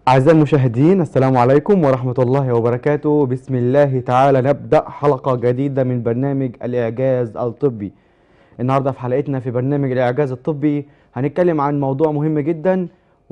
أعزائي المشاهدين السلام عليكم ورحمة الله وبركاته بسم الله تعالى نبدأ حلقة جديدة من برنامج الإعجاز الطبي النهاردة في حلقتنا في برنامج الإعجاز الطبي هنتكلم عن موضوع مهم جدا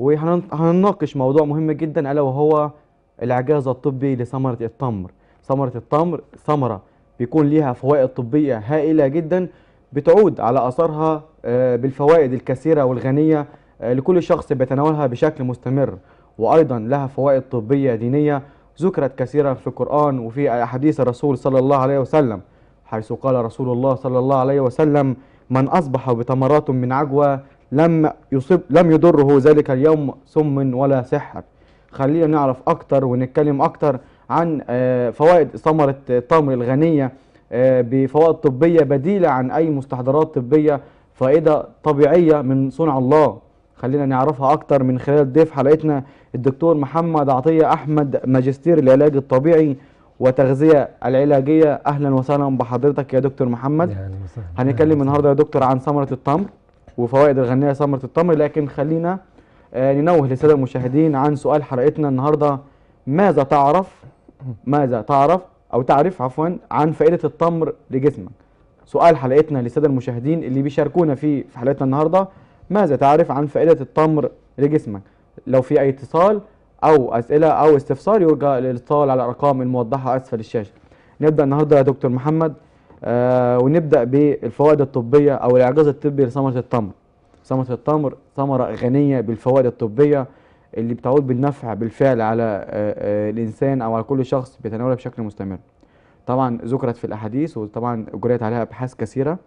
وهنناقش موضوع مهم جدا ألا وهو الإعجاز الطبي لثمرة التمر ثمرة التمر ثمرة بيكون ليها فوائد طبية هائلة جدا بتعود على أثرها آه، بالفوائد الكثيرة والغنية آه، لكل شخص بيتناولها بشكل مستمر وأيضا لها فوائد طبية دينية ذكرت كثيرا في القرآن وفي أحاديث الرسول صلى الله عليه وسلم حيث قال رسول الله صلى الله عليه وسلم من أصبح بتمرات من عجوة لم يصب لم يضره ذلك اليوم سم ولا سحر خلينا نعرف أكتر ونتكلم أكتر عن آه، فوائد ثمرة التمر الغنية آه، بفوائد طبية بديلة عن أي مستحضرات طبية فائدة طبيعية من صنع الله خلينا نعرفها أكتر من خلال ضيف حلقتنا الدكتور محمد عطية أحمد ماجستير العلاج الطبيعي وتغذية العلاجية أهلا وسهلا بحضرتك يا دكتور محمد يعني مثلا هنتكلم النهارده يا دكتور عن ثمرة التمر وفوائد الغنية ثمرة التمر لكن خلينا آه، ننوه للسادة المشاهدين عن سؤال حلقتنا النهارده ماذا تعرف ماذا تعرف أو تعرف عفوا عن فائدة التمر لجسمك سؤال حلقتنا للسادة المشاهدين اللي بيشاركونا فيه في حلقتنا النهارده ماذا تعرف عن فائدة التمر لجسمك لو في أي اتصال أو أسئلة أو استفسار يرجى الاتصال على الأرقام الموضحة أسفل الشاشة نبدأ النهارده يا دكتور محمد آه ونبدأ بالفوائد الطبية أو الإعجاز الطبي لثمرة التمر ثمرة التمر ثمرة غنية بالفوائد الطبية اللي بتعود بالنفع بالفعل على آه آه الإنسان أو على كل شخص بيتناولها بشكل مستمر طبعا ذكرت في الأحاديث وطبعا أجريت عليها أبحاث كثيرة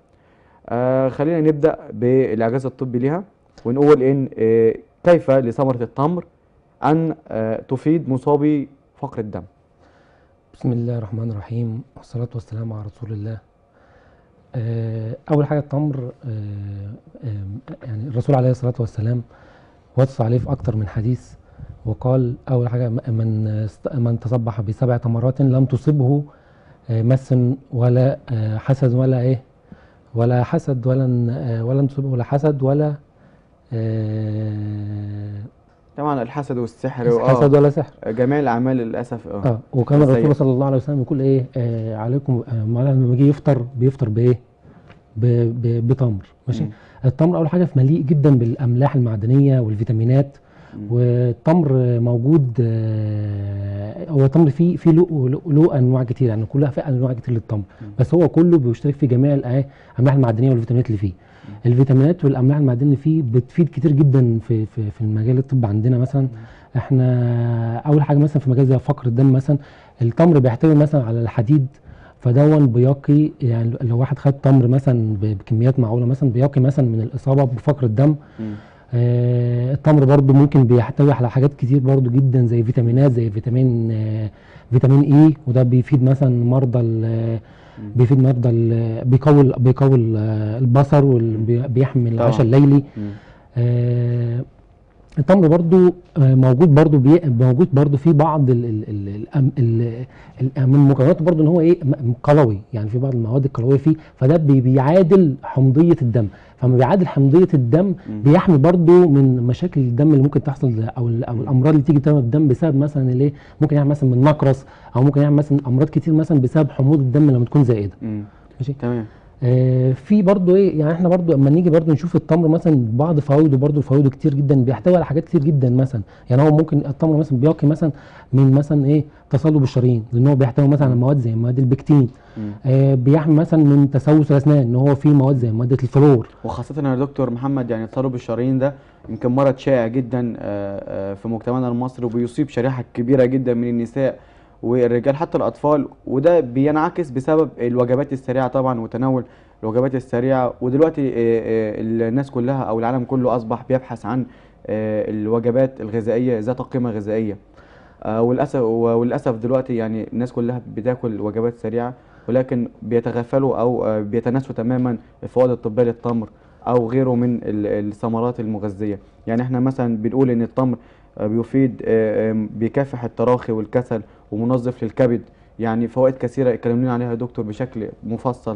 آه خلينا نبدأ بالإعجاز الطبي لها ونقول إن آه كيف لثمرة التمر أن آه تفيد مصابي فقر الدم بسم الله الرحمن الرحيم والصلاة والسلام على رسول الله آه، أول حاجة التمر آه، آه، يعني الرسول عليه الصلاة والسلام وصى عليه في أكتر من حديث وقال أول حاجة م- من است- من تصبح بسبع تمرات لم تصبه آه، مس ولا آه، حسد ولا إيه ولا حسد ولا ن- آه، ولم تصبه ولا حسد ولا آه، طبعا الحسد والسحر حسد وآه ولا سحر جميع الأعمال للأسف اه اه وكان السيء. الرسول صلى الله عليه وسلم يقول ايه آه عليكم آه ما لما يجي يفطر بيفطر بايه ب- ب- بتمر ماشي مم. التمر اول حاجه في مليء جدا بالاملاح المعدنيه والفيتامينات مم. والتمر آه، موجود آه هو التمر فيه فيه له له- له انواع كتير يعني كلها فيه انواع كتير للتمر مم. بس هو كله بيشترك في جميع الأ- الاملاح المعدنيه والفيتامينات اللي فيه الفيتامينات والاملاح المعدنيه اللي فيه بتفيد كتير جدا في في في المجال الطبي عندنا مثلا احنا اول حاجه مثلا في مجال زي فقر الدم مثلا التمر بيحتوي مثلا على الحديد فدون بيقي يعني لو واحد خد تمر مثلا ب- بكميات معقوله مثلا بيقي مثلا من الاصابه بفقر الدم مم. آه التمر برضو ممكن بيحتوي على حاجات كتير برضو جدا زي فيتامينات زي فيتامين آه فيتامين اي وده بيفيد مثلا مرضى ال- مم. بيفيد مرضى ال- بيقوي ال- بيقوي ال- البصر وبيحمي طبعا. العشاء الليلي مم. آه، التمر برضو آه، موجود برضو بي موجود برضو في بعض ال ال ال ال ال ال من مكوناته برضو ان هو ايه م- قلوي يعني في بعض المواد القلويه فيه فده بي بيعادل حمضيه الدم فما بيعادل حمضيه الدم مم. بيحمي برضو من مشاكل الدم اللي ممكن تحصل او ال- او مم. الامراض اللي تيجي بسبب الدم بسبب مثلا الايه ممكن يعمل مثلا من نقرس او ممكن يعمل مثلا امراض كتير مثلا بسبب حموضه الدم لما تكون زائده مم. ماشي تمام آه، في برضو ايه يعني احنا برضو اما نيجي برضو نشوف التمر مثلا بعض فوائده برضو فوائده كتير جدا بيحتوي على حاجات كتير جدا مثلا يعني هو ممكن التمر مثلا بيقي مثلا من مثلا ايه تصلب الشرايين لان هو بيحتوي مثلا على مواد زي مواد البكتين مم. آه بيحمي مثلا من تسوس الاسنان ان هو فيه مواد زي ماده الفلور وخاصة يا دكتور محمد يعني تصلب الشرايين ده يمكن مرض شائع جدا آه، آه، في مجتمعنا المصري وبيصيب شريحة كبيرة جدا من النساء والرجال حتى الأطفال وده بينعكس بسبب الوجبات السريعة طبعا وتناول الوجبات السريعة ودلوقتي آه، آه، الناس كلها أو العالم كله أصبح بيبحث عن آه، الوجبات الغذائية ذات قيمة غذائية آه، وللأسف وللأسف دلوقتي يعني الناس كلها بتاكل وجبات سريعة ولكن بيتغافلوا أو آه، بيتناسوا تماما الفوائد الطبية للتمر أو غيره من ال- الثمرات المغذية يعني احنا مثلا بنقول إن التمر آه، بيفيد آه، آه، بيكافح التراخي والكسل ومنظف للكبد يعني فوائد كثيرة اتكلمنا عليها يا دكتور بشكل مفصل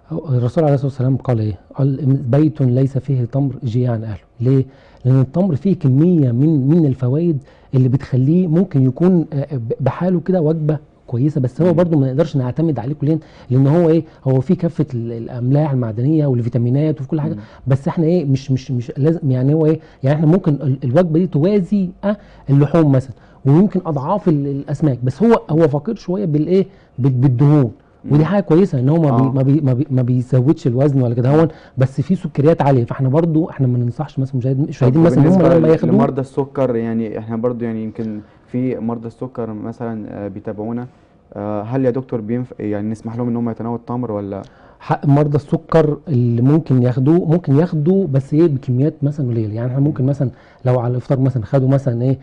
الرسول عليه الصلاه والسلام قال ايه؟ قال بيت ليس فيه تمر جيع عن اهله، ليه؟ لان التمر فيه كميه من من الفوائد اللي بتخليه ممكن يكون آه، ب- بحاله كده وجبه كويسه بس هو مم. برضو ما نقدرش نعتمد عليه كليا لان هو ايه هو فيه كافه ال- الاملاح المعدنيه والفيتامينات وفي كل حاجه مم. بس احنا ايه مش مش مش لازم يعني هو ايه يعني احنا ممكن ال- الوجبه دي توازي آه، اللحوم مثلا ويمكن اضعاف ال- الاسماك بس هو هو فقير شويه بالايه بال- بالدهون ودي مم. حاجه كويسه ان هو ما, آه. بي ما, بي ما, بي ما بيزودش الوزن ولا كده هون بس في سكريات عاليه فاحنا برضو احنا ما ننصحش مثلا مشاهدين مشاهدين طب مثلا ان هم بالنسبة لما ل- ياخدوه لمرضى السكر يعني احنا برضو يعني يمكن في مرضى السكر مثلا آه، بيتابعونا آه، هل يا دكتور بينفع يعني نسمح لهم ان هم يتناولوا التمر ولا حق مرضى السكر اللي ممكن ياخدوه ممكن ياخدوا بس ايه بكميات مثلا قليله يعني احنا ممكن مثلا لو على الافطار مثلا خدوا مثلا ايه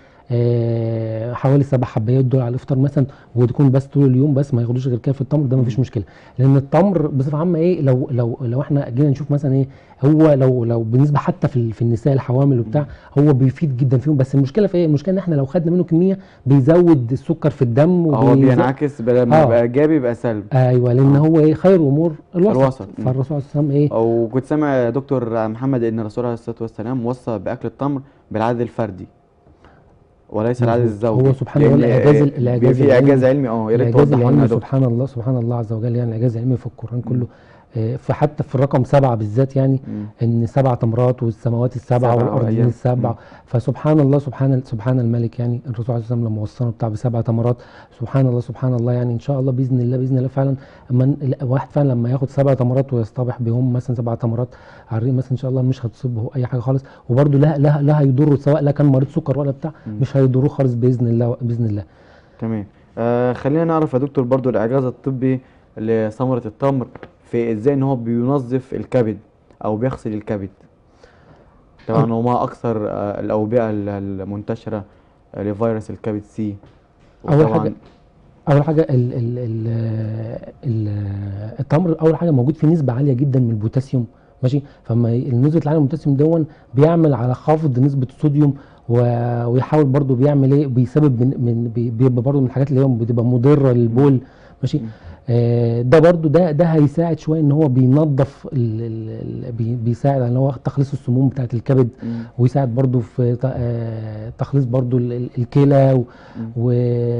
آه حوالي سبع حبايات دول على الافطار مثلا وتكون بس طول اليوم بس ما ياخدوش غير كده التمر ده مفيش مشكله لان التمر بصفه عامه ايه لو لو لو احنا جينا نشوف مثلا ايه هو لو لو بالنسبه حتى في ال- في النساء الحوامل وبتاع هو بيفيد جدا فيهم بس المشكله في ايه المشكله ان احنا لو خدنا منه كميه بيزود السكر في الدم هو وبيز- بينعكس بدل ما آه. يبقى ايجابي يبقى سلبي ايوه لان آه. هو ايه خير الامور الوسط, الوسط. مم. فالرسول صلى الله عليه وسلم ايه او كنت سامع يا دكتور محمد ان الرسول عليه الصلاه والسلام وصى باكل التمر بالعدد الفردي وليس العدد مظبوط. الزوجي هو سبحان الله لأن، الإعجاز- آه، الإعجاز في اعجاز العلمي- علمي اه يا ريت الاعجاز توضحه لنا يا العلمي دكتور سبحان الله سبحان الله عز وجل يعني الاعجاز العلمي في القران كله آه، فحتى في الرقم سبعه بالذات يعني مم. ان سبع تمرات والسماوات السبع سبع والارضين وأيام. السبع مم. فسبحان الله سبحان سبحان الملك يعني الرسول عليه الصلاه والسلام لما وصانا بتاع بسبع تمرات سبحان الله سبحان الله يعني ان شاء الله باذن الله باذن الله فعلا اما واحد فعلا لما ياخد سبع تمرات ويصطبح بهم مثلا سبع تمرات على الريق مثلا ان شاء الله مش هتصيبه اي حاجه خالص وبرده لا لا لا هيضره سواء لا كان مريض سكر ولا بتاع مم. مش هيضروه خالص باذن الله باذن الله تمام آه خلينا نعرف يا دكتور برضو الاعجاز الطبي لثمره التمر في ازاي ان هو بينظف الكبد او بيغسل الكبد طبعا هو ما اكثر آه الاوبئه ال- المنتشره آه، لفيروس الكبد سي أول وطبعاً- حاجة- اول حاجه ال ال ال ال التمر اول حاجه موجود فيه نسبه عاليه جدا من البوتاسيوم ماشي فما ي- نسبه العاليه من البوتاسيوم دون بيعمل على خفض نسبه الصوديوم و- ويحاول برضو بيعمل ايه بيسبب من, من بي- بيبقى برضو من الحاجات اللي هي بتبقى مضره للبول ماشي مم. آه ده برضو ده ده هيساعد شويه ان هو بينظف ال ال ال بي- بيساعد على ان هو تخليص السموم بتاعه الكبد مم. ويساعد برضو في ت- آه، تخليص برضو ال- ال- الكلى و- مم. و...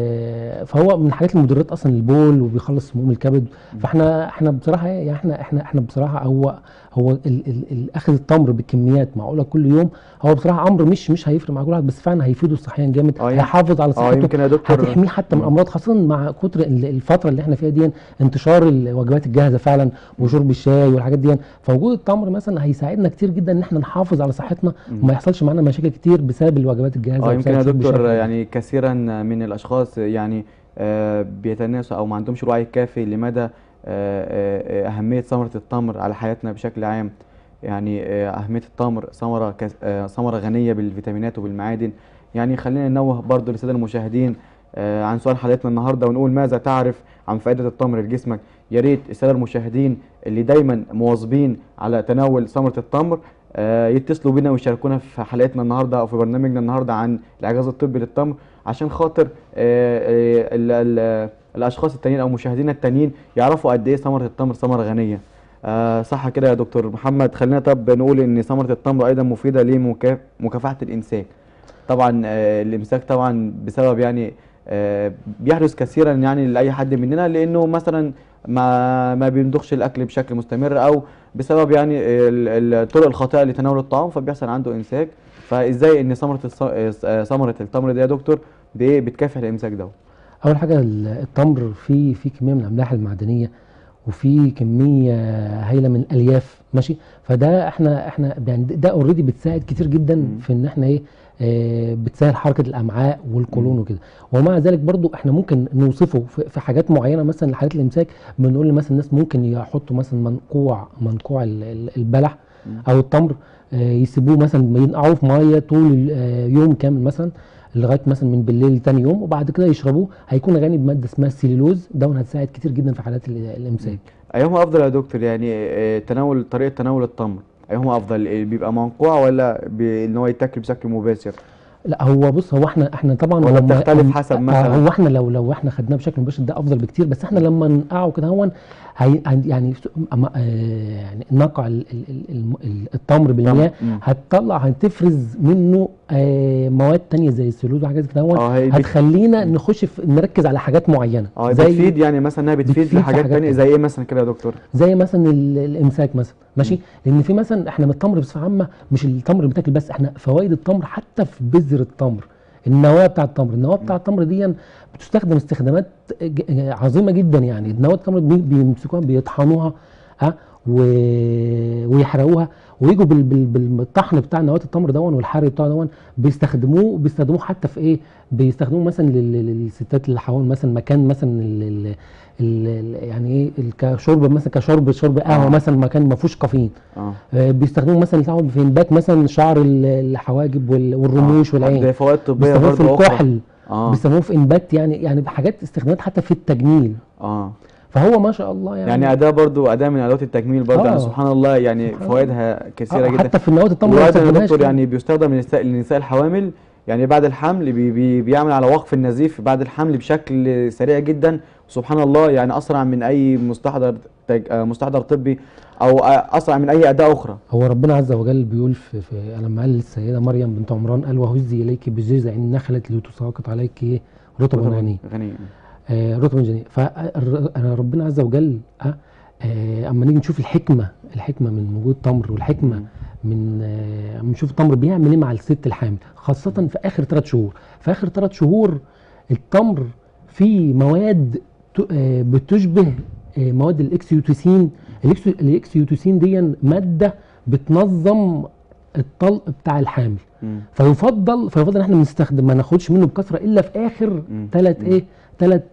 فهو من الحاجات المدرات اصلا للبول وبيخلص سموم الكبد فاحنا احنا بصراحه إيه، يعني احنا احنا احنا بصراحه هو هو ال ال ال اخذ التمر بكميات معقوله كل يوم هو بصراحه امر مش مش هيفرق مع كل واحد بس فعلا هيفيده صحيا جامد آه، يمكن- هيحافظ على اه صحته يمكن يا دكتور هتحميه حتى من مم. امراض خاصه مع كتر ال- الفتره اللي احنا فيها دي انتشار الوجبات الجاهزه فعلا وشرب الشاي والحاجات دي فوجود التمر مثلا هيساعدنا كتير جدا ان احنا نحافظ على صحتنا مم. وما يحصلش معانا مشاكل كتير بسبب الوجبات الجاهزه اه يمكن يا وبسبب شرب دكتور الشاي. يعني كثيرا من الاشخاص يعني آه، بيتناسوا او ما عندهمش الوعي الكافي لمدى آه، آه، اهميه ثمره التمر على حياتنا بشكل عام يعني آه، اهميه التمر ثمره كس- آه، ثمره غنيه بالفيتامينات وبالمعادن يعني خلينا ننوه برضو للساده المشاهدين آه، عن سؤال حلقتنا النهارده ونقول ماذا تعرف عن فائده التمر لجسمك يا ريت الساده المشاهدين اللي دايما مواظبين على تناول ثمره التمر آه، يتصلوا بينا ويشاركونا في حلقتنا النهارده او في برنامجنا النهارده عن الاعجاز الطبي للتمر عشان خاطر آه، آه، ال- ال- الاشخاص التانيين او مشاهدينا التانيين يعرفوا قد ايه ثمره التمر ثمره غنيه آه صح كده يا دكتور محمد خلينا طب نقول ان ثمره التمر ايضا مفيده لمكافحه الامساك طبعا آه الامساك طبعا بسبب يعني آه بيحدث كثيرا يعني لاي حد مننا لانه مثلا ما ما بيمضغش الاكل بشكل مستمر او بسبب يعني ال- ال- الطرق الخاطئه لتناول الطعام فبيحصل عنده امساك فازاي ان ثمره الص- آه، ثمره التمر دي يا دكتور بايه بتكافح الامساك ده اول حاجه ال- التمر فيه فيه كميه من الاملاح المعدنيه وفي كميه هائله من الالياف ماشي فده احنا احنا يعني ده اوريدي بتساعد كتير جدا مم. في ان احنا ايه آه بتسهل حركه الامعاء والقولون مم. وكده ومع ذلك برضو احنا ممكن نوصفه في, في حاجات معينه مثلا لحالات الامساك بنقول مثلا الناس ممكن يحطوا مثلا منقوع منقوع ال- ال- البلح مم. او التمر آه، يسيبوه مثلا ينقعوه في ميه طول ال- آه، يوم كامل مثلا لغايه مثلا من بالليل تاني يوم وبعد كده يشربوه هيكون غني بماده اسمها السيلولوز ده هتساعد كتير جدا في حالات ال- الامساك ايهما افضل يا دكتور يعني آه، تناول طريقه تناول التمر ايهما افضل آه، بيبقى منقوع ولا بي- ان هو يتاكل بشكل مباشر لا هو بص هو احنا احنا طبعا ولا لما- بتختلف أم- حسب آه، مثلا؟ هو احنا لو لو احنا خدناه بشكل مباشر ده افضل بكتير بس احنا لما ننقعه كده هون هي هي- يعني س- أما- آه، يعني نقع ال- ال- ال- الم- ال- التمر بالمياه مم. هتطلع هتفرز منه آه، مواد تانية زي السلوز وحاجات كده هو اه هي بت- هتخلينا نخش في نركز على حاجات معينه اه زي بتفيد يعني مثلا انها بتفيد بتفيد في لحاجات حاجات تانية تانية. زي ايه مثلا كده يا دكتور؟ زي مثلا ال- الامساك مثلا ماشي لان في مثلا احنا من التمر بصفه عامه مش التمر بتاكل بس احنا فوائد التمر حتى في بذر التمر النواه بتاع التمر النواه بتاع التمر دي بتستخدم استخدامات ج- عظيمه جدا يعني نواه التمر بي- بيمسكوها بيطحنوها ها و- ويحرقوها ويجوا بال- بال- بالطحن بتاع نواه التمر دون والحرق بتاعه دون بيستخدموه بيستخدموه حتى في ايه بيستخدموه مثلا لل- لل- للستات اللي حوالين مثلا مكان مثلا ال- ال- ال- ال- يعني ايه ال- كشرب مثلا كشرب شرب قهوه آه. مثلا مكان ما فيهوش كافيين اه آه، بيستخدموه مثلا يساعدوا في انبات مثلا شعر ال- الحواجب وال- والرموش آه. ده والعين فوائد طبيه بيستخدموه في برضه اخرى الكحل اه بيستخدموه في انبات يعني يعني حاجات استخدامات حتى في التجميل اه فهو ما شاء الله يعني, يعني اداه برضو اداه من ادوات التجميل برضو يعني آه. سبحان الله يعني سبحان فوائدها كثيره آه، جدا حتى في النواه التمر ما دلوقتي يا استخدمناهاش دكتور فيه. يعني بيستخدم للنساء للنساء الحوامل يعني بعد الحمل بي بي بيعمل على وقف النزيف بعد الحمل بشكل سريع جدا سبحان الله يعني اسرع من اي مستحضر تج... آه، مستحضر طبي او آه، اسرع من اي اداه اخرى هو ربنا عز وجل بيقول في, في لما قال للسيده مريم بنت عمران قال وهزي اليك بجذع النخله لتساقط عليك إيه؟ رطبا غنيا غني آه رطبا جنيا فربنا عز وجل آه آه اما نيجي نشوف الحكمه الحكمه من وجود تمر والحكمه مم. من آه اما نشوف التمر بيعمل ايه مع الست الحامل خاصه في اخر ثلاث شهور في اخر ثلاث شهور التمر فيه مواد ت- آه بتشبه آه مواد الاكسيوتوسين الإكسيو- الاكسيوتوسين دي ماده بتنظم الطلق بتاع الحامل مم. فيفضل فيفضل ان احنا بنستخدم ما ناخدش منه بكثره الا في اخر مم. ثلاث مم. ايه ثلاث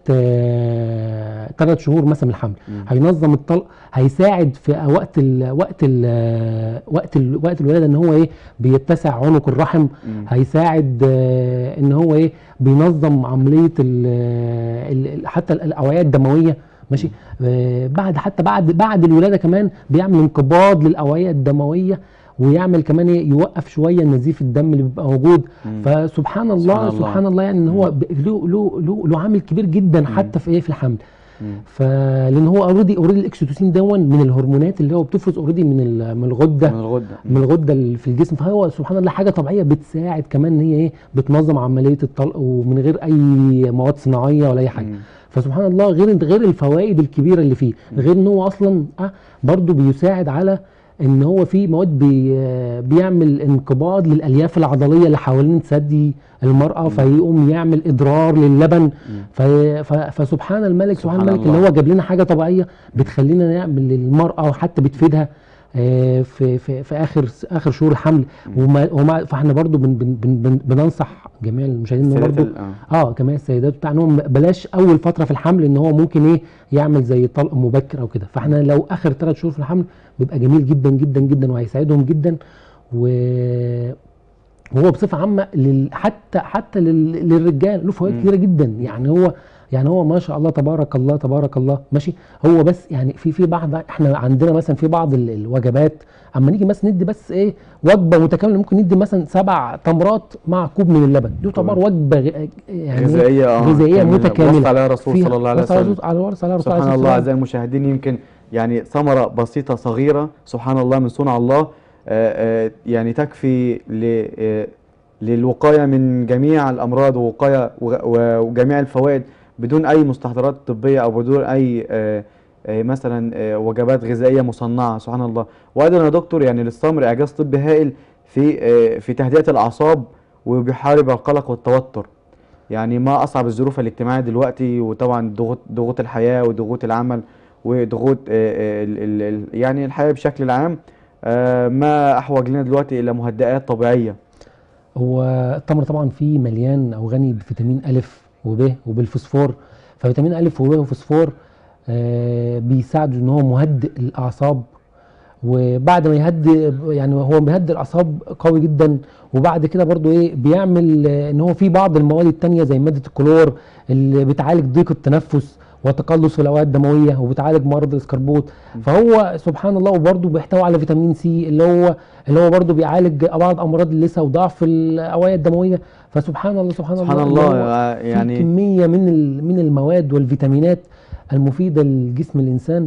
ثلاث شهور مثلا من الحمل مم. هينظم الطلق هيساعد في وقت ال وقت ال وقت ال وقت الولاده ان هو ايه بيتسع عنق الرحم مم. هيساعد آه، ان هو ايه بينظم عمليه ال ال حتى الاوعيه الدمويه ماشي آه، بعد حتى بعد بعد الولاده كمان بيعمل انقباض للاوعيه الدمويه ويعمل كمان إيه؟ يوقف شويه نزيف الدم اللي بيبقى موجود مم. فسبحان الله سبحان الله. سبحان الله يعني ان هو ب- له له له له عامل كبير جدا حتى في ايه في الحمل مم. فلان هو اوريدي اوريدي الاكسيتوسين دون من الهرمونات اللي هو بتفرز اوريدي من ال- من الغده من الغده من الغده اللي في الجسم فهو سبحان الله حاجه طبيعيه بتساعد كمان ان هي ايه بتنظم عمليه الطلق ومن غير اي مواد صناعيه ولا اي حاجه مم. فسبحان الله غير غير الفوائد الكبيره اللي فيه غير ان هو اصلا آه برضه بيساعد على ان هو في مواد بي آه، بيعمل انقباض للالياف العضليه اللي حوالين ثدي المراه فيقوم يعمل اضرار للبن في ف- فسبحان الملك سبحان, سبحان الملك الله. اللي هو جاب لنا حاجه طبيعيه بتخلينا نعمل للمراه وحتى بتفيدها آه، في في في اخر اخر شهور الحمل وما وما فاحنا برضو بن بن بن بن بننصح جميع المشاهدين ان هو السيدات برضو ال- آه. اه كمان السيدات بتاع ان هو بلاش اول فتره في الحمل ان هو ممكن ايه يعمل زي طلق مبكر او كده فاحنا لو اخر ثلاث شهور في الحمل بيبقى جميل جدا جدا جدا وهيساعدهم جدا و وهو بصفه عامه لل... حتى حتى لل... للرجال له فوائد مم. كتيره جدا يعني هو يعني هو ما شاء الله تبارك الله تبارك الله ماشي هو بس يعني في في بعض احنا عندنا مثلا في بعض ال- الوجبات اما نيجي مثلا ندي بس ايه وجبه متكامله ممكن ندي مثلا سبع تمرات مع كوب من اللبن دي تعتبر تمام. وجبه غ- يعني غذائيه اه غذائية كاملة. متكاملة. وصى عليها الرسول فيها- صلى الله عليه بس على وسلم رسول- على ورث على رسول سبحان عليه الله الصلاة اعزائي المشاهدين يمكن يعني ثمره بسيطه صغيره سبحان الله من صنع الله آه، آه، يعني تكفي ل آه، للوقايه من جميع الامراض ووقايه وغ- و- وجميع الفوائد بدون اي مستحضرات طبيه او بدون اي آه، آه، مثلا آه، وجبات غذائيه مصنعه سبحان الله وايضا يا دكتور يعني للصمر اعجاز طبي هائل في آه، في تهدئه الاعصاب وبيحارب القلق والتوتر يعني ما اصعب الظروف الاجتماعيه دلوقتي وطبعا ضغوط ضغوط الحياه وضغوط العمل وضغوط آه، آه، ال- ال- ال- يعني الحياه بشكل عام آه، ما احوج لنا دلوقتي الى مهدئات طبيعيه هو التمر طبعا فيه مليان او غني بفيتامين الف وب وبالفوسفور ففيتامين الف وب وفوسفور آه بيساعدوا ان هو مهدئ الاعصاب وبعد ما يهدي يعني هو بيهدي الاعصاب قوي جدا وبعد كده برضو ايه بيعمل آه، ان هو في بعض المواد التانية زي ماده الكلور اللي بتعالج ضيق التنفس وتقلص في الاوعيه الدمويه وبتعالج مرض الاسكربوت فهو سبحان الله وبرضه بيحتوي على فيتامين سي اللي هو اللي هو برضه بيعالج بعض امراض اللثه وضعف الاوعيه الدمويه فسبحان الله سبحان, سبحان الله الله اللي هو آه، في يعني كميه من ال- من المواد والفيتامينات المفيده لجسم الانسان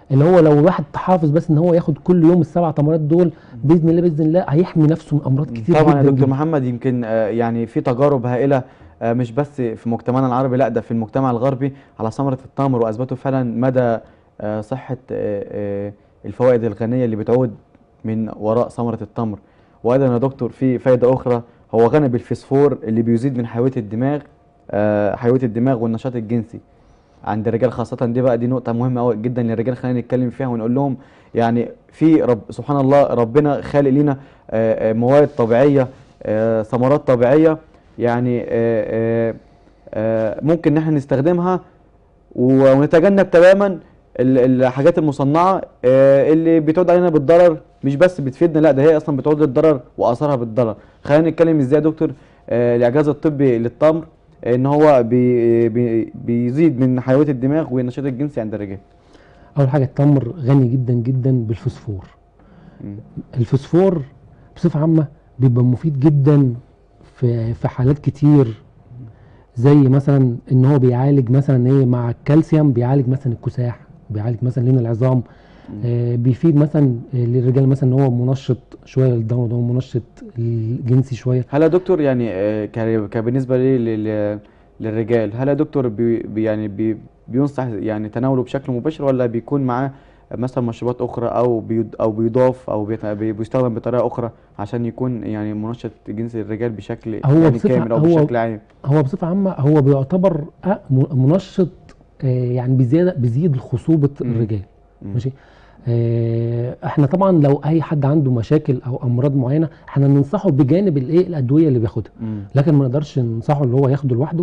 اللي هو لو الواحد تحافظ بس ان هو ياخد كل يوم السبع تمرات دول باذن الله باذن الله هيحمي نفسه من امراض كتير طبعا جدا يا دكتور جدا. محمد يمكن آه، يعني في تجارب هائله آه، مش بس في مجتمعنا العربي لا ده في المجتمع الغربي على ثمره التمر واثبتوا فعلا مدى آه، صحه آه، آه، الفوائد الغنيه اللي بتعود من وراء ثمره التمر وايضا يا دكتور في فائده اخرى هو غني بالفسفور اللي بيزيد من حيويه الدماغ آه، حيويه الدماغ والنشاط الجنسي عند الرجال خاصة دي بقى دي نقطة مهمة أوي جدا للرجال خلينا نتكلم فيها ونقول لهم يعني في رب سبحان الله ربنا خالق لنا آه، آه، مواد طبيعية آه، ثمرات طبيعية يعني آه، آه، آه، ممكن ان احنا نستخدمها و- ونتجنب تماما ال- الحاجات المصنعة آه، اللي بتعود علينا بالضرر مش بس بتفيدنا لا ده هي اصلا بتعود للضرر واثارها بالضرر خلينا نتكلم ازاي يا دكتور آه، الاعجاز الطبي للتمر ان هو بي بي بيزيد من حيويه الدماغ والنشاط الجنسي عند الرجال اول حاجه التمر غني جدا جدا بالفوسفور مم. الفوسفور بصفه عامه بيبقى مفيد جدا في في حالات كتير زي مثلا ان هو بيعالج مثلا ايه مع الكالسيوم بيعالج مثلا الكساح بيعالج مثلا لين العظام آه بيفيد مثلا آه، للرجال مثلا ان هو منشط شويه للدوره ده منشط الجنسي شويه هل يا دكتور يعني آه، ك- كبالنسبه لي لل- للرجال هل يا دكتور بي بي- يعني بي بينصح يعني تناوله بشكل مباشر ولا بيكون معاه مثلا مشروبات اخرى او بيض او بيضاف او بيت- بي- بيستخدم بطريقه اخرى عشان يكون يعني منشط جنسي للرجال بشكل هو يعني بصفة- كامل او هو- بشكل عام هو بصفه عامه هو بيعتبر آه، م- منشط آه، يعني بزياده بيزيد خصوبه مم. الرجال مم. ماشي آه، احنا طبعا لو اي حد عنده مشاكل او امراض معينه احنا ننصحه بجانب الايه الادويه اللي بياخدها مم. لكن ما نقدرش ننصحه اللي هو ياخده لوحده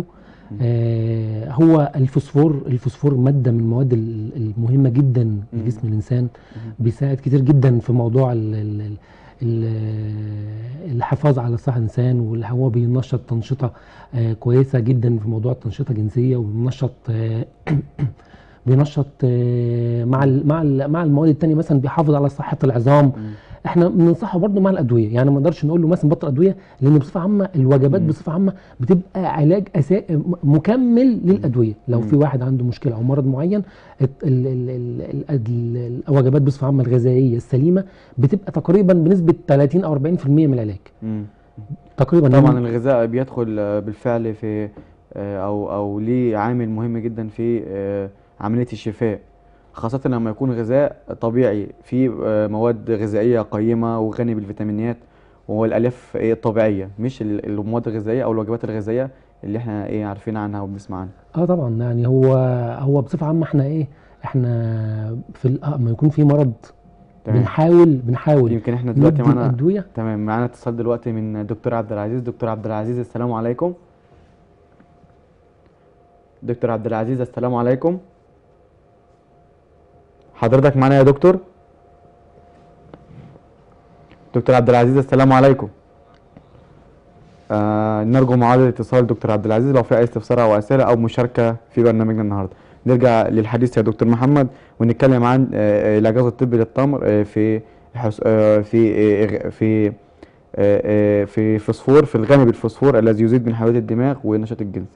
آه هو الفوسفور الفوسفور ماده من المواد ال- المهمه جدا لجسم الانسان بيساعد كتير جدا في موضوع ال ال ال ال الحفاظ على صحه الانسان واللي هو بينشط تنشطه آه كويسه جدا في موضوع التنشطه الجنسيه وبينشط آه بينشط آه مع ال مع ال مع المواد التانية مثلا بيحافظ على صحه العظام مم. احنا بننصحه برضه مع الادويه يعني ما نقدرش نقول له مثلا بطل ادويه لان بصفه عامه الوجبات مم. بصفه عامه بتبقى علاج أسا... م- مكمل للادويه لو مم. في واحد عنده مشكله او مرض معين الت- ال... ال... ال... ال... ال... الوجبات بصفه عامه الغذائيه السليمه بتبقى تقريبا بنسبه 30 او 40% من العلاج مم. تقريبا طبعا الغذاء بيدخل آه، بالفعل في آه، او او ليه عامل مهم جدا في آه، عمليه الشفاء خاصة لما يكون غذاء طبيعي فيه آه، مواد غذائية قيمة وغني بالفيتامينات والألياف إيه الطبيعية مش ال- المواد الغذائية أو الوجبات الغذائية اللي احنا ايه عارفين عنها وبنسمع عنها اه طبعا يعني هو هو بصفه عامه احنا ايه احنا في ال- آه، ما يكون في مرض تمام بنحاول بنحاول يمكن احنا دلوقتي ندي معانا الادويه تمام معانا اتصال دلوقتي من دكتور عبد العزيز دكتور عبد العزيز السلام عليكم دكتور عبد العزيز السلام عليكم حضرتك معانا يا دكتور دكتور عبد العزيز السلام عليكم آه نرجو معادلة اتصال دكتور عبد العزيز لو في اي استفسار او اسئله او مشاركه في برنامجنا النهارده نرجع للحديث يا دكتور محمد ونتكلم عن آه، آه، الاعجاز الطبي للتمر آه، في حس- آه، في آه، في آه، آه، في فوسفور في الغني بالفوسفور الذي يزيد من حيويه الدماغ والنشاط الجنسي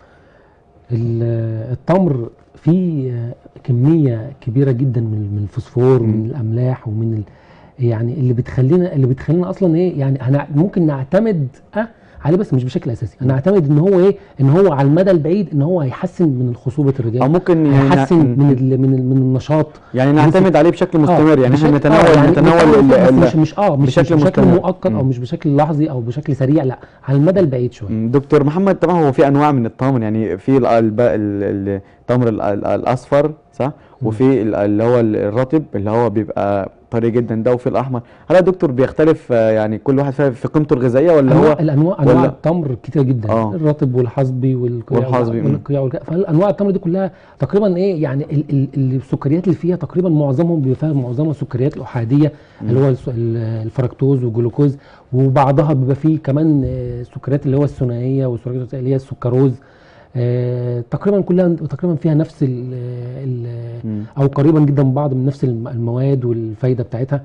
ال- التمر فيه آه، كميه كبيره جدا من من الفوسفور مم. ومن الاملاح ومن ال... يعني اللي بتخلينا اللي بتخلينا اصلا ايه يعني هنع... ممكن نعتمد أه عليه بس مش بشكل اساسي هنعتمد ان هو ايه ان هو على المدى البعيد ان هو هيحسن من خصوبه الرجال او ممكن يعني هيحسن نع- من ال... من ال... من النشاط يعني نعتمد عليه بشكل مستمر يعني احنا بشكل- نتناول آه يعني نتناول نتناول ال- بس ال- مش مش اه مش بشكل بشكل, بشكل مستمر. مؤقت او مم. مش بشكل لحظي او بشكل سريع لا على المدى البعيد شويه مم، دكتور محمد طبعا هو في انواع من التمر يعني في ال- الب- ال- ال- التمر ال- ال- الاصفر صح وفي ال- اللي هو ال- الرطب اللي هو بيبقى طري جدا ده وفي الاحمر هل يا دكتور بيختلف آه، يعني كل واحد فيها في قيمته الغذائيه ولا انواع هو الانواع انواع ولا- التمر كتير جدا آه. الرطب والحصبي والقيع والحصبي، مم. والقيع والك... فانواع التمر دي كلها تقريبا ايه يعني ال ال السكريات اللي فيها تقريبا معظمهم بيبقى فيها معظمها سكريات الاحاديه اللي هو الس- ال- الفركتوز والجلوكوز وبعضها بيبقى فيه كمان آه، السكريات اللي هو الثنائيه والسكريات اللي هي السكروز آه تقريبا كلها تقريبا فيها نفس ال ال مم. او قريبا جدا من بعض من نفس الم- المواد والفايده بتاعتها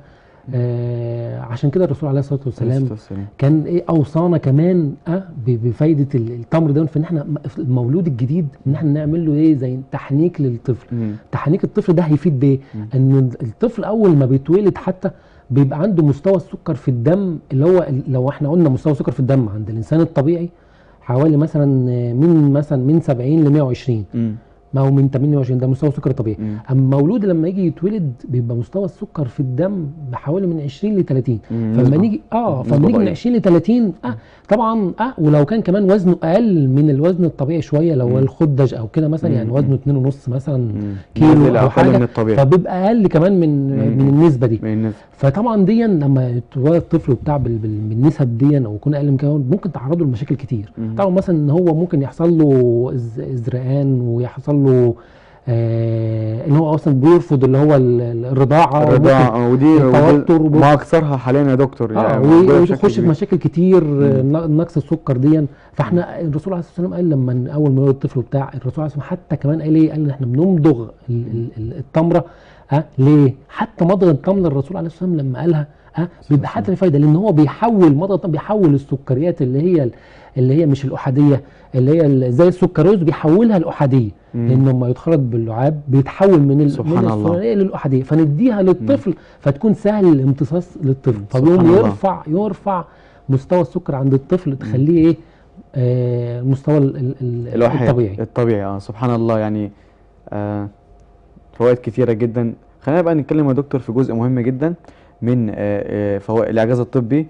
آه عشان كده الرسول عليه الصلاه والسلام والسلام كان ايه اوصانا كمان اه ب- بفايده ال- التمر ده فان احنا م- في المولود الجديد ان احنا نعمل له ايه زي تحنيك للطفل مم. تحنيك الطفل ده هيفيد بايه مم. ان الطفل اول ما بيتولد حتى بيبقى عنده مستوى السكر في الدم اللي هو ال- لو احنا قلنا مستوى السكر في الدم عند الانسان الطبيعي حوالي مثلا آه، من مثلا من 70 ل 120 مم. ما هو من 28 ده مستوى السكر الطبيعي مم. اما مولود لما يجي يتولد بيبقى مستوى السكر في الدم بحوالي من 20 ل 30 مم. فلما نسبة. نيجي اه نسبة فلما نيجي من ضئيلة. 20 ل 30 اه طبعا اه ولو كان كمان وزنه اقل من الوزن الطبيعي شويه لو مم. الخدج او كده مثلا مم. يعني وزنه 2.5 مثلا مم. كيلو نازل او أقل حاجه من الطبيعي فبيبقى اقل كمان من مم. من النسبه دي من الناس فطبعا دي لما يتولد الطفل وبتاع بال- بال- بالنسب دي او يكون اقل من كده ممكن تعرضه لمشاكل كتير مم. طبعا مثلا ان هو ممكن يحصل له إز- ازرقان ويحصل له آه ان هو اصلا بيرفض اللي هو ال- ال- الرضاعه وممكن- الرضاعة آه، ودي التوتر ودي وب- ما أكثرها حاليا يا دكتور اه يعني و- موجودة بشكل ويخش في كبير. مشاكل كتير آه، ن- نقص السكر دي فاحنا الرسول عليه الصلاه والسلام قال لما اول ما يولد الطفل بتاع الرسول عليه الصلاه والسلام حتى كمان قال ايه قال احنا بنمضغ ال- ال- ال- التمره ها ليه حتى مضغ التمر الرسول عليه الصلاه والسلام لما قالها ها بيبقى حتى في فايده لان هو بيحول مضغ التمر بيحول السكريات اللي هي اللي هي مش الاحاديه اللي هي ال- زي السكروز بيحولها لاحاديه مم. لان لما يتخلط باللعاب بيتحول من ال- سبحان من الله. الثنائيه للاحاديه فنديها للطفل فتكون سهل الامتصاص للطفل سبحان فبيقوم الله. يرفع يرفع مستوى السكر عند الطفل تخليه ايه آه مستوى ال- ال- ال- الواحد الطبيعي الطبيعي اه سبحان الله يعني آه فوائد كتيرة جدا خلينا بقى نتكلم يا دكتور في جزء مهم جدا من آه آه فوائد الإعجاز الطبي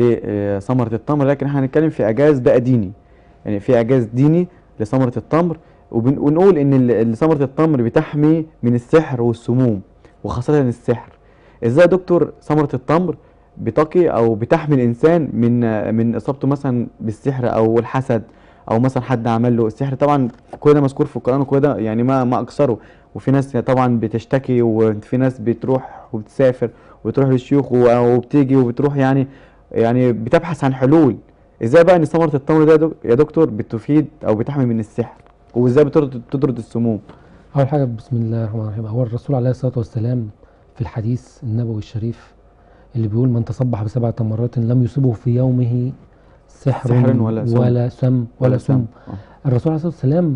لثمرة التمر لكن احنا هنتكلم في إعجاز بقى ديني يعني في إعجاز ديني لثمرة التمر وبن- ونقول إن ال- ال- ثمرة التمر بتحمي من السحر والسموم وخاصة السحر ازاي يا دكتور ثمرة التمر بتقي او بتحمي الانسان من آه، من اصابته مثلا بالسحر او الحسد او مثلا حد عمل له السحر طبعا كل ده مذكور في القران وكل ده يعني ما ما اكثره وفي ناس طبعا بتشتكي وفي ناس بتروح وبتسافر وبتروح للشيوخ و- وبتيجي وبتروح يعني يعني بتبحث عن حلول ازاي بقى ان ثمره التمر ده يا دك- يا دكتور بتفيد او بتحمي من السحر وازاي بتطرد تطرد السموم اول حاجه بسم الله الرحمن الرحيم هو الرسول عليه الصلاه والسلام في الحديث النبوي الشريف اللي بيقول من تصبح بسبع تمرات لم يصبه في يومه سحر, سحر ولا سم. ولا سم ولا سم آه. الرسول عليه الصلاه والسلام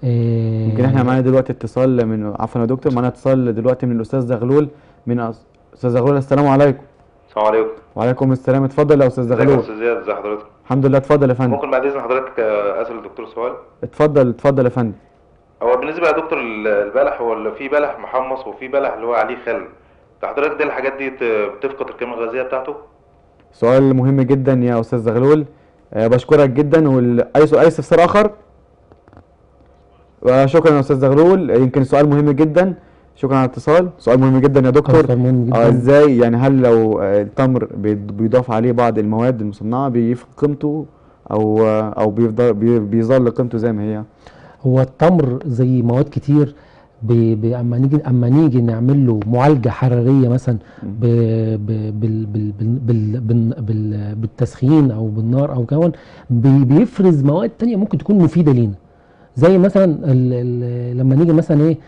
آه يمكن احنا معانا دلوقتي اتصال من عفوا يا دكتور معانا اتصال دلوقتي من الاستاذ زغلول من أس- استاذ زغلول السلام عليكم السلام عليكم وعليكم السلام اتفضل يا استاذ ازيك يا زغلول استاذ زياد ازي حضرتك الحمد لله اتفضل يا فندم ممكن بعد اذن حضرتك آه، اسال الدكتور سؤال اتفضل اتفضل يا فندم هو بالنسبه يا دكتور ال- البلح هو اللي في بلح محمص وفي بلح اللي هو عليه خل حضرتك دي الحاجات دي ت- بتفقد القيمه الغذائيه بتاعته سؤال مهم جدا يا استاذ زغلول آه، بشكرك جدا وال... اي سؤال اي استفسار اخر وشكرا يا استاذ زغلول يمكن سؤال مهم جدا شكرا على الاتصال سؤال مهم جدا يا دكتور سؤال مهم اه جدا ازاي يعني هل لو آه، التمر بيض- بيضاف عليه بعض المواد المصنعه بيفقد قيمته او آه، او بيفضل بي- بيظل قيمته زي ما هي هو التمر زي مواد كتير ب... ب... اما نيجي اما نيجي نعمل له معالجه حراريه مثلا ب... ب... بال... بال... بال... بال... بال... بال... بالتسخين او بالنار او كون بي... بيفرز مواد تانية ممكن تكون مفيده لينا زي مثلا ال... ال... لما نيجي مثلا ايه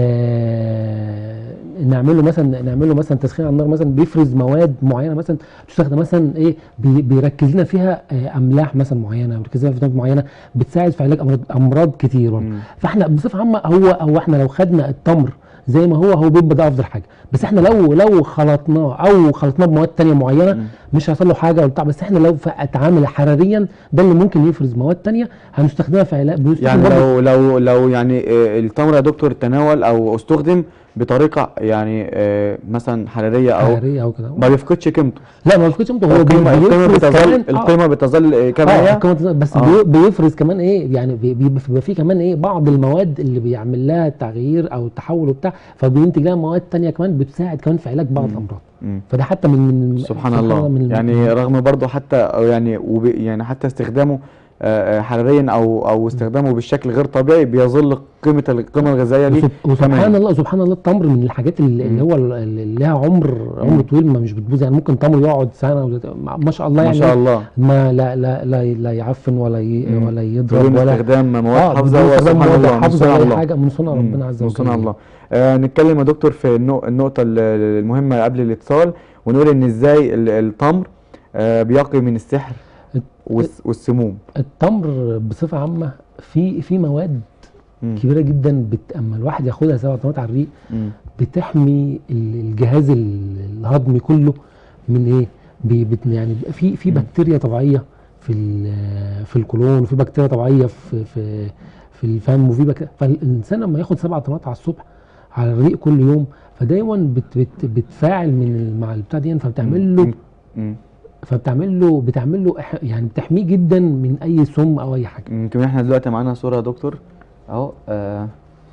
آه نعمله مثلا نعمله مثلا تسخين على النار مثلا بيفرز مواد معينه مثلا تستخدم مثلا ايه بي بيركز لنا فيها آه املاح مثلا معينه بيركز لنا في فيتامينات معينه بتساعد في علاج امراض امراض كتير برضه مم. فاحنا بصفه عامه هو او احنا لو خدنا التمر زي ما هو هو بيبقى ده افضل حاجه بس احنا لو لو خلطناه او خلطناه بمواد تانية معينه مم. مش هيحصل له حاجه ولا بتاع بس احنا لو اتعامل حراريا ده اللي ممكن يفرز مواد تانية هنستخدمها في علاج بنستخدم يعني برضه لو لو لو يعني آه، التمر يا دكتور تناول او استخدم بطريقه يعني آه، مثلا حراريه او حراريه او كده ما بيفقدش قيمته لا ما بيفقدش قيمته هو القيمه القيمه بيفرز بتظل كمان آه، القيمه بتظل آه، كما اه هي القيمة بتظل- بس آه. بي- بيفرز كمان ايه يعني بي- بي- بيبقى فيه كمان ايه بعض المواد اللي بيعمل لها تغيير او تحول وبتاع فبينتج لها مواد تانية كمان بتساعد كمان في علاج بعض مم. الامراض مم. فده حتى من من سبحان الله من يعني رغم برضه حتى أو يعني وب يعني حتى استخدامه آه، آه، حراريا او او استخدامه بالشكل غير طبيعي بيظل قيمه القيمه الغذائيه دي وسب- وسبحان هي. الله سبحان الله التمر من الحاجات اللي, اللي مم. هو ال- اللي لها عمر عمر مم. طويل ما مش بتبوظ يعني ممكن تمر يقعد سنه ولا ما ما شاء الله ما يعني شاء الله ما لا لا لا, لا يعفن ولا ي مم. ولا يضرب بدون ولا استخدام مواد اه حافظه بدون استخدام وسبحان مواد الله من حافظه صنع ولا الله حاجه من صنع مم. ربنا عز من وجل صنع الله آه نتكلم يا دكتور في النو- النقطة ال- المهمة قبل الاتصال ونقول ان ازاي ال- التمر آه، بيقي من السحر والس- والسموم التمر بصفه عامه في في مواد مم. كبيره جدا بت... اما الواحد ياخدها سبع طنات على الريق مم. بتحمي ال- الجهاز ال- الهضمي كله من ايه بي- بت يعني بيبقى في في مم. بكتيريا طبيعيه في ال- في القولون وفي بكتيريا طبيعيه في في في الفم وفي بك... فالانسان لما ياخد سبع طنات على الصبح على الريق كل يوم فدايما بت بت بتفاعل من ال- مع البتاع دي فبتعمل له مم. مم. فبتعمل له بتعمل له إح- يعني بتحميه جدا من اي سم او اي حاجه يمكن احنا دلوقتي معانا صورة يا دكتور اهو آه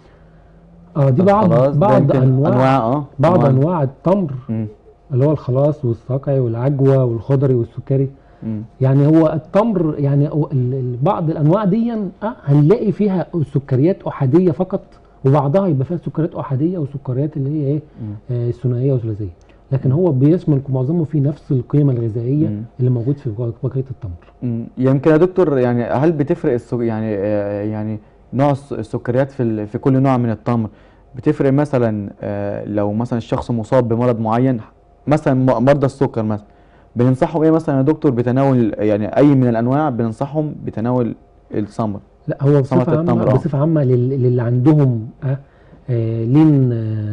اه دي طب بعض خلاص، ده بعض يمكن انواع, انواع اه بعض انواع التمر مم. اللي هو الخلاص والصقعي والعجوه والخضري والسكري مم. يعني هو التمر يعني هو ال- ال- بعض الانواع دي اه هنلاقي فيها سكريات احاديه فقط وبعضها يبقى فيها سكريات احاديه وسكريات اللي هي ايه مم. آه ثنائيه وثلاثيه لكن هو بيشمل معظمه في نفس القيمه الغذائيه مم. اللي موجود في بقيه التمر مم. يمكن يا دكتور يعني هل بتفرق السك... يعني آه يعني نوع الس- السكريات في ال... في كل نوع من التمر بتفرق مثلا آه لو مثلا الشخص مصاب بمرض معين مثلا م- مرضى السكر مثلا بننصحهم ايه مثلا يا دكتور بتناول يعني اي من الانواع بننصحهم بتناول السمر لا هو ثمرة بصفه عامه التمر، آه. بصفه عامه لل- للي عندهم آه آه لين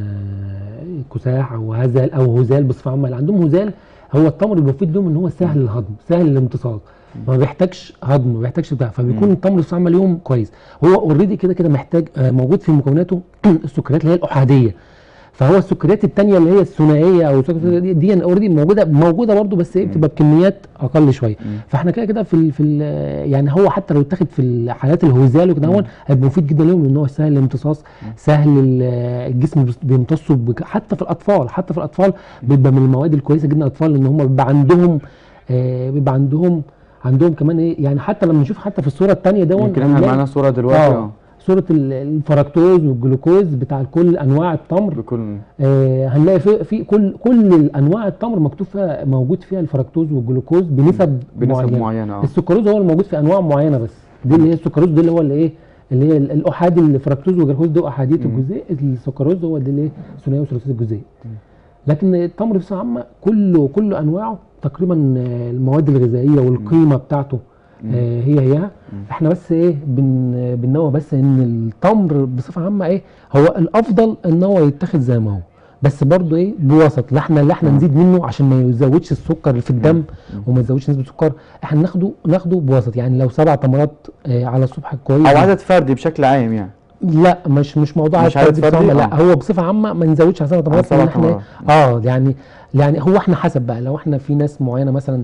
آه كساح او هزال او هزال بصفه عامه اللي عندهم هزال هو التمر المفيد لهم ان هو سهل الهضم سهل الامتصاص ما بيحتاجش هضم ما بيحتاجش بتاع فبيكون مم. التمر بصفه عامه ليهم كويس هو اوريدي كده كده محتاج آه موجود في مكوناته السكريات اللي هي الاحاديه فهو السكريات التانية اللي هي الثنائيه او السكريات دي, دي اوريدي موجوده موجوده برضو بس ايه بتبقى بكميات اقل شويه مم. فاحنا كده كده في ال في ال يعني هو حتى لو اتاخد في الحالات الهزال وكده هو هيبقى مفيد جدا لهم لان هو سهل الامتصاص سهل ال- الجسم بيس- بيمتصه بك- حتى في الاطفال حتى في الاطفال بيبقى من المواد الكويسه جدا الاطفال لان هم بيبقى عندهم آه بيبقى عندهم عندهم كمان ايه يعني حتى لما نشوف حتى في الصوره الثانيه دون يمكن احنا هنلاقي- معانا صورة دلوقتي اه اه صوره ال- الفركتوز والجلوكوز بتاع كل انواع التمر بكل آه هنلاقي في, في كل كل انواع التمر مكتوب فيها موجود فيها الفركتوز والجلوكوز بنسب بنسب معينه معينة اه السكروز هو الموجود في انواع معينه بس دي اللي هي السكروز دي اللي هو اللي ايه اللي هي ال- الاحادي الفركتوز والجلوكوز ده احاديه مم. الجزيء السكروز هو ده اللي ايه ثنائيه وثلاثيه الجزيء لكن التمر بصفه عامه كله كل انواعه تقريبا آه، المواد الغذائيه والقيمه بتاعته آه، هي هي احنا بس ايه بن بننوه بس ان التمر بصفه عامه ايه هو الافضل ان هو يتاخد زي ما هو بس برضه ايه بوسط لا احنا لا احنا نزيد منه عشان ما يزودش السكر اللي في الدم وما يزودش نسبه السكر احنا ناخده ناخده بوسط يعني لو سبع تمرات آه على الصبح كويس او عدد فردي بشكل عام يعني لا مش مش موضوع مش عدد عدد فردي بصفة فردي؟ عامة، لا آه. هو بصفه عامه ما نزودش على سبع تمرات سبع لأن احنا تمرات. اه يعني يعني هو احنا حسب بقى لو احنا في ناس معينه مثلا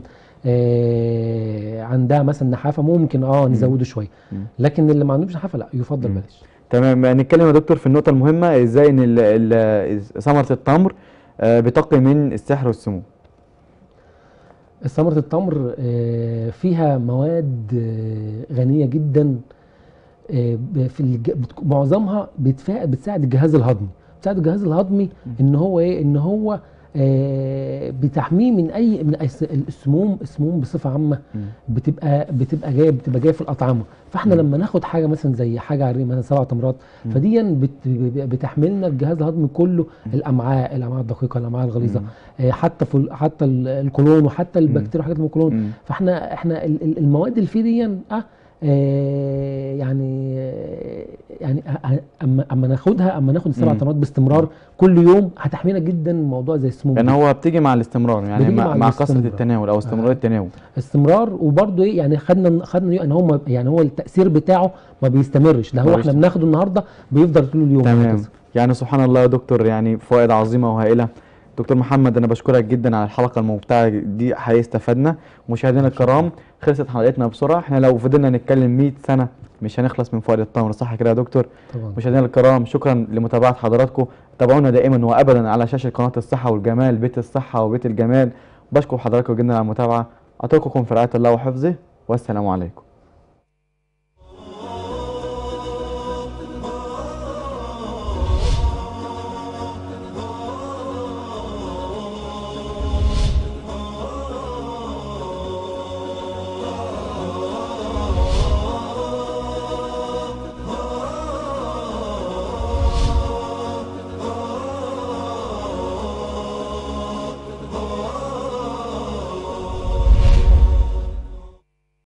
آه عندها مثلا نحافه ممكن اه نزوده شويه مم. لكن اللي ما عندوش نحافه لا يفضل مم. بلاش تمام نتكلم يا دكتور في النقطة المهمة ازاي ان ال- ال- ثمرة التمر آه، بتقي من السحر والسموم ثمرة التمر آه، فيها مواد آه، غنية جدا آه، ب- في الج... بتك- معظمها بتفا... بتساعد الجهاز الهضمي بتساعد الجهاز الهضمي ان هو ايه ان هو آه، بتحميه من اي من أي- السموم السموم بصفه عامه بتبقى بتبقى جايه بتبقى جايه في الاطعمه فاحنا لما ناخد حاجه مثلا زي حاجه على الريق مثلا سبع تمرات فدي بت بتحملنا الجهاز الهضمي كله الامعاء الامعاء الدقيقه الامعاء الغليظه مم. آه، حتى في ال- حتى ال- القولون وحتى البكتيريا وحاجات من القولون مم. فاحنا احنا ال- ال- المواد اللي فيه دي اه آه، يعني آه، يعني أ- أ- اما اما ناخدها اما ناخد السبع مم. تمرات باستمرار كل يوم هتحمينا جدا موضوع زي السموم لان ده. هو بتيجي مع الاستمرار يعني بتيجي مع, مع مع كثرة الاستمرار. التناول او استمرار آه. التناول استمرار وبرضه ايه يعني خدنا خدنا ان هو ما- يعني هو التاثير بتاعه ما بيستمرش ده ما هو احنا بيست- بناخده النهارده بيفضل طول اليوم تمام وهكذا. يعني سبحان الله يا دكتور يعني فوائد عظيمة وهائلة دكتور محمد انا بشكرك جدا على الحلقة الممتعة دي حقيقي استفدنا مشاهدينا الكرام خلصت حلقتنا بسرعة احنا لو فضلنا نتكلم 100 سنة مش هنخلص من فوائد التمر صح كده يا دكتور طبعا مشاهدينا الكرام شكرا لمتابعة حضراتكم تابعونا دائما وابدا على شاشة قناة الصحة والجمال بيت الصحة وبيت الجمال بشكر حضراتكم جدا على المتابعة اترككم في رعاية الله وحفظه والسلام عليكم